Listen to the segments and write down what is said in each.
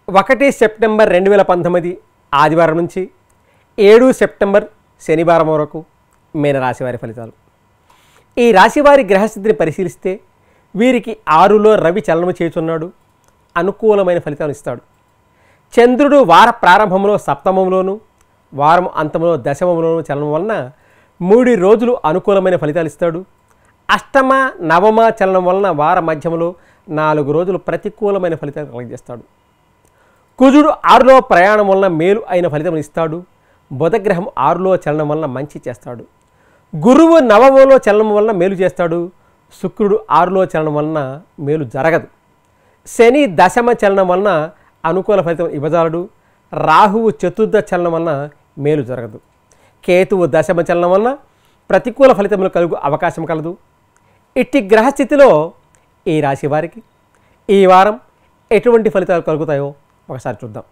ఒకటి సెప్టెంబర్ రెండు వేల పంతొమ్మిది ఆదివారం నుంచి ఏడు సెప్టెంబర్ శనివారం వరకు మీనరాశి వారి ఫలితాలు ఈ రాశివారి గ్రహస్థితిని పరిశీలిస్తే వీరికి ఆరులో రవి చలనము చేయుచున్నాడు అనుకూలమైన ఫలితాలు ఇస్తాడు చంద్రుడు వార ప్రారంభంలో సప్తమంలోను వారం అంతంలో దశమంలోను చలనం వలన మూడు రోజులు అనుకూలమైన ఫలితాలు ఇస్తాడు అష్టమ నవమ చలనం వలన వార మధ్యంలో నాలుగు రోజులు ప్రతికూలమైన ఫలితాలు కలగజేస్తాడు కుజుడు ఆరులో ప్రయాణం వలన మేలు అయిన ఫలితం ఇస్తాడు బుధగ్రహం ఆరులో చలనం వలన మంచి చేస్తాడు గురువు నవమంలో చలనం వలన మేలు చేస్తాడు శుక్రుడు ఆరులో చలనం వలన మేలు జరగదు శని దశమ చలనం వలన అనుకూల ఫలితం ఇవ్వజాలడు రాహువు చతుర్థ చలనం వలన మేలు జరగదు కేతువు దశమ చలనం వలన ప్రతికూల ఫలితములు కలుగు అవకాశం కలదు ఇట్టి గ్రహస్థితిలో ఈ రాశి వారికి ఈ వారం ఎటువంటి ఫలితాలు కలుగుతాయో ఒకసారి చూద్దాం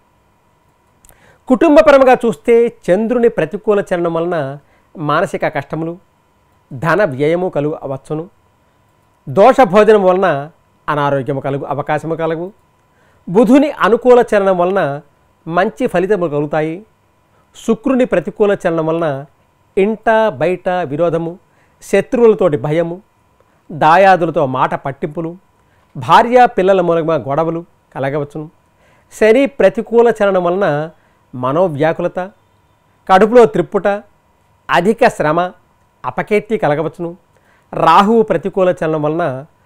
కుటుంబపరంగా చూస్తే చంద్రుని ప్రతికూల చలనం వలన మానసిక కష్టములు ధన వ్యయము కలుగు అవచ్చును దోష భోజనం వలన అనారోగ్యము కలుగు అవకాశము కలుగు బుధుని అనుకూల చలనం వలన మంచి ఫలితములు కలుగుతాయి శుక్రుని ప్రతికూల చలనం వలన ఇంట బయట విరోధము శత్రువులతోటి భయము దాయాదులతో మాట పట్టింపులు భార్య పిల్లల మూలంగా గొడవలు కలగవచ్చును శని ప్రతికూల చలనం వలన మనోవ్యాకులత కడుపులో త్రిప్పుట అధిక శ్రమ అపకీర్తి కలగవచ్చును రాహువు ప్రతికూల చలనం వలన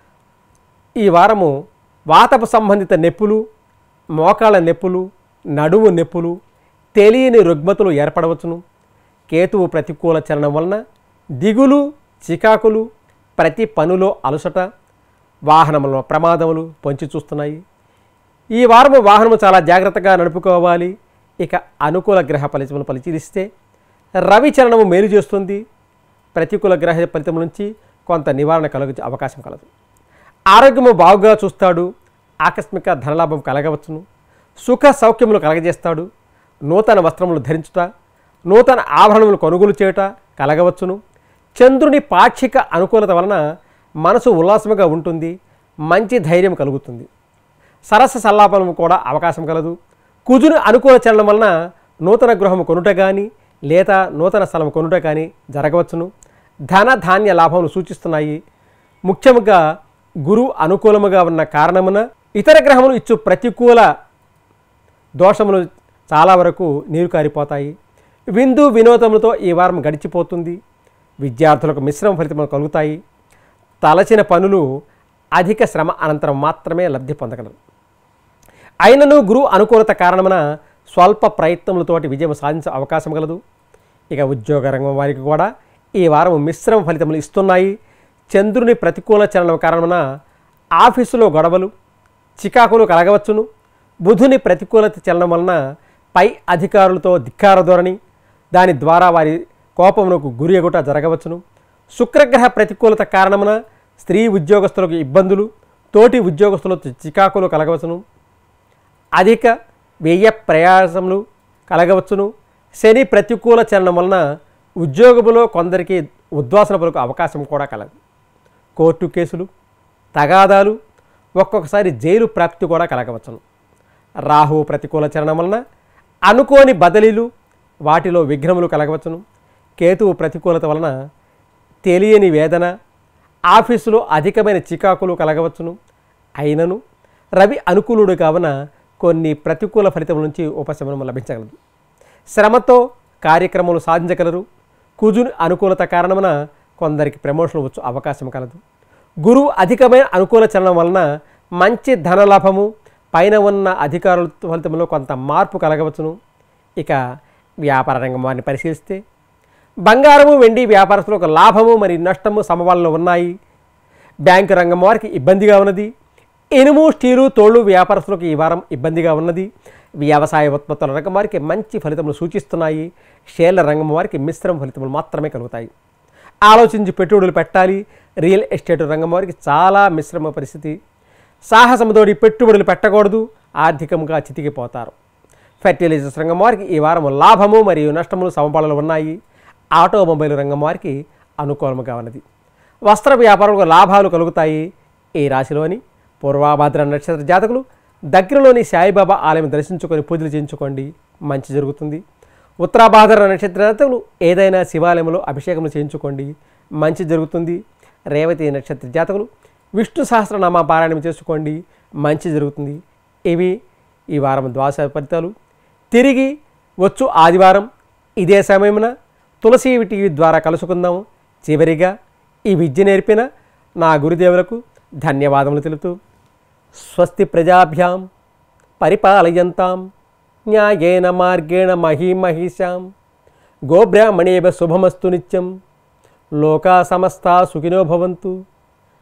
ఈ వారము వాతపు సంబంధిత నొప్పులు మోకాళ్ళ నొప్పులు నడుము నొప్పులు తెలియని రుగ్మతులు ఏర్పడవచ్చును కేతువు ప్రతికూల చలనం వలన దిగులు చికాకులు ప్రతి పనులో అలసట వాహనముల ప్రమాదములు పొంచి చూస్తున్నాయి ఈ వారము వాహనము చాలా జాగ్రత్తగా నడుపుకోవాలి ఇక అనుకూల గ్రహ ఫలితములు పరిశీలిస్తే రవి చలనము మేలు చేస్తుంది ప్రతికూల గ్రహ ఫలితం నుంచి కొంత నివారణ కలుగు అవకాశం కలదు ఆరోగ్యము బాగుగా చూస్తాడు ఆకస్మిక ధనలాభం కలగవచ్చును సుఖ సౌఖ్యములు కలగజేస్తాడు నూతన వస్త్రములు ధరించుట నూతన ఆభరణములు కొనుగోలు చేయుట కలగవచ్చును చంద్రుని పాక్షిక అనుకూలత వలన మనసు ఉల్లాసముగా ఉంటుంది మంచి ధైర్యం కలుగుతుంది సరస సల్లాపనం కూడా అవకాశం కలదు కుజుని అనుకూల చలనం వలన నూతన గృహము కొనుట కానీ లేదా నూతన స్థలం కొనుట కానీ జరగవచ్చును ధన ధాన్య లాభములు సూచిస్తున్నాయి ముఖ్యముగా గురువు అనుకూలముగా ఉన్న కారణమున ఇతర గ్రహములు ఇచ్చు ప్రతికూల దోషములు చాలా వరకు నీరు కారిపోతాయి విందు వినోదములతో ఈ వారం గడిచిపోతుంది విద్యార్థులకు మిశ్రమ ఫలితములు కలుగుతాయి తలచిన పనులు అధిక శ్రమ అనంతరం మాత్రమే లబ్ధి పొందగలరు అయినను గురువు అనుకూలత కారణమున స్వల్ప ప్రయత్నములతోటి విజయం సాధించే అవకాశం కలదు ఇక ఉద్యోగ రంగం వారికి కూడా ఈ వారం మిశ్రమ ఫలితములు ఇస్తున్నాయి చంద్రుని ప్రతికూల చలనం కారణమున ఆఫీసులో గొడవలు చికాకులు కలగవచ్చును బుధుని ప్రతికూలత చలనం వలన పై అధికారులతో ధిక్కార ధోరణి దాని ద్వారా వారి కోపమునకు గురి ఎగుట జరగవచ్చును శుక్రగ్రహ ప్రతికూలత కారణమున స్త్రీ ఉద్యోగస్తులకు ఇబ్బందులు తోటి ఉద్యోగస్తులతో చికాకులు కలగవచ్చును అధిక వ్యయ ప్రయాసములు కలగవచ్చును శని ప్రతికూల చలనం వలన ఉద్యోగములో కొందరికి ఉద్వాసనపులకు అవకాశం కూడా కలదు కోర్టు కేసులు తగాదాలు ఒక్కొక్కసారి జైలు ప్రాప్తి కూడా కలగవచ్చును రాహువు ప్రతికూల చలనం వలన అనుకోని బదిలీలు వాటిలో విఘ్నములు కలగవచ్చును కేతువు ప్రతికూలత వలన తెలియని వేదన ఆఫీసులో అధికమైన చికాకులు కలగవచ్చును అయినను రవి అనుకూలుడు కావున కొన్ని ప్రతికూల ఫలితముల నుంచి ఉపశమనం లభించగలదు శ్రమతో కార్యక్రమాలు సాధించగలరు కుజుని అనుకూలత కారణమున కొందరికి ప్రమోషన్ వచ్చు అవకాశం కలదు గురువు అధికమైన అనుకూల చలనం వలన మంచి ధనలాభము పైన ఉన్న అధికారుల ఫలితంలో కొంత మార్పు కలగవచ్చును ఇక వ్యాపార రంగం వారిని పరిశీలిస్తే బంగారము వెండి వ్యాపారస్తులకు లాభము మరియు నష్టము సమవాళ్ళలో ఉన్నాయి బ్యాంకు రంగం వారికి ఇబ్బందిగా ఉన్నది ఇనుము స్టీలు తోళ్ళు వ్యాపారస్తులకు ఈ వారం ఇబ్బందిగా ఉన్నది వ్యవసాయ ఉత్పత్తుల రంగం వారికి మంచి ఫలితములు సూచిస్తున్నాయి షేర్ల రంగం వారికి మిశ్రమ ఫలితములు మాత్రమే కలుగుతాయి ఆలోచించి పెట్టుబడులు పెట్టాలి రియల్ ఎస్టేట్ రంగం వారికి చాలా మిశ్రమ పరిస్థితి సాహసముతోటి పెట్టుబడులు పెట్టకూడదు ఆర్థికంగా చితికిపోతారు ఫెర్టిలైజర్స్ రంగం వారికి ఈ వారం లాభము మరియు నష్టములు సమపాలనలు ఉన్నాయి ఆటోమొబైల్ రంగం వారికి అనుకూలముగా ఉన్నది వస్త్ర వ్యాపారంలో లాభాలు కలుగుతాయి ఈ రాశిలోని పూర్వాభాద్ర నక్షత్ర జాతకులు దగ్గరలోని సాయిబాబా ఆలయం దర్శించుకొని పూజలు చేయించుకోండి మంచి జరుగుతుంది ఉత్తరాభాద్ర నక్షత్రాలు ఏదైనా శివాలయంలో అభిషేకం చేయించుకోండి మంచి జరుగుతుంది రేవతి నక్షత్ర జాతకులు విష్ణు సహస్రనామ పారాయణం చేసుకోండి మంచి జరుగుతుంది ఇవి ఈ వారం ద్వాస ఫలితాలు తిరిగి వచ్చు ఆదివారం ఇదే సమయమున తులసి టీవీ ద్వారా కలుసుకుందాము చివరిగా ఈ విద్య నేర్పిన నా గురుదేవులకు ధన్యవాదములు తెలుపుతూ స్వస్తి ప్రజాభ్యాం పరిపాలయంతాం న్యాయేన మార్గేణ మహీమహిషాం గోబ్రాహ్మణేవ శుభమస్తు నిత్యం లోకా సమస్తా సుఖినో భవంతు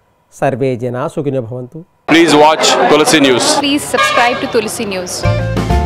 సర్వే జనా సుఖినో భవంతు Please watch Tulsi News. Please subscribe to Tulsi News.